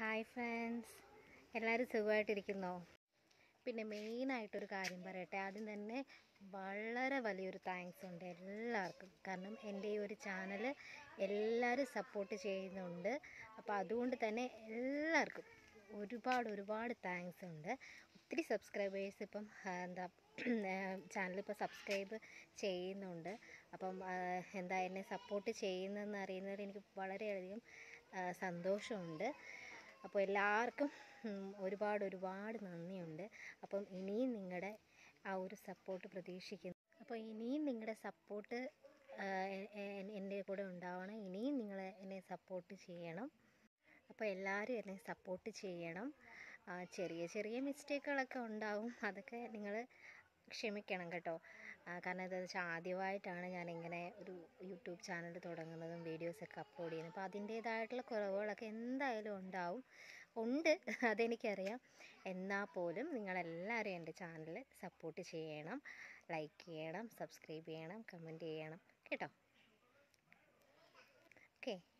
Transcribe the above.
hi friends എല്ലാവരും സുഖമായിട്ടിരിക്കുന്നോ പിന്നെ മെയിനായിട്ടൊരു കാര്യം പറയട്ടെ ആദ്യം തന്നെ വളരെ വലിയൊരു താങ്ക്സ് ഉണ്ട് എല്ലാവർക്കും കാരണം എൻ്റെ ഈ ഒരു ചാനൽ എല്ലാവരും സപ്പോർട്ട് ചെയ്യുന്നുണ്ട് അപ്പോൾ അതുകൊണ്ട് തന്നെ എല്ലാവർക്കും ഒരുപാട് ഒരുപാട് താങ്ക്സ് ഉണ്ട് ഒത്തിരി സബ്സ്ക്രൈബേഴ്സ് ഇപ്പം ആ, എന്താ ചാനൽ ഇപ്പോൾ സബ്സ്ക്രൈബ് ചെയ്യുന്നുണ്ട് അപ്പം ആ, എന്താ എന്നെ സപ്പോർട്ട് ചെയ്യുന്നതെന്ന് അറിയുന്നതിൽ എനിക്ക് വളരെയധികം ആ, സന്തോഷമുണ്ട് അപ്പോൾ എല്ലാവർക്കും ഉം, ഒരുപാട് ഒരുപാട് നന്ദിയുണ്ട് അപ്പം ഇനിയും നിങ്ങളുടെ ആ ഒരു സപ്പോർട്ട് പ്രതീക്ഷിക്കുന്നു അപ്പോൾ ഇനിയും നിങ്ങളുടെ സപ്പോർട്ട് എൻ്റെ കൂടെ ഉണ്ടാവണം ഇനിയും നിങ്ങൾ എന്നെ സപ്പോർട്ട് ചെയ്യണം അപ്പോൾ എല്ലാവരും എന്നെ സപ്പോർട്ട് ചെയ്യണം ആ, ചെറിയ ചെറിയ മിസ്റ്റേക്കുകളൊക്കെ ഉണ്ടാവും അതൊക്കെ നിങ്ങൾ ക്ഷമിക്കണം കേട്ടോ ആ, കാരണം എന്താണെന്ന് വെച്ചാൽ ആദ്യമായിട്ടാണ് ഞാനിങ്ങനെ ഒരു യൂട്യൂബ് ചാനൽ തുടങ്ങുന്നതും വീഡിയോസൊക്കെ അപ്ലോഡ് ചെയ്യുന്നത് അപ്പോൾ അതിൻ്റേതായിട്ടുള്ള കുറവുകളൊക്കെ എന്തായാലും ഉണ്ടാവും ഉണ്ട് അതെനിക്കറിയാം എന്നാൽ പോലും നിങ്ങളെല്ലാവരും എൻ്റെ ചാനൽ സപ്പോർട്ട് ചെയ്യണം ലൈക്ക് ചെയ്യണം സബ്സ്ക്രൈബ് ചെയ്യണം കമൻറ്റ് ചെയ്യണം കേട്ടോ ഓക്കെ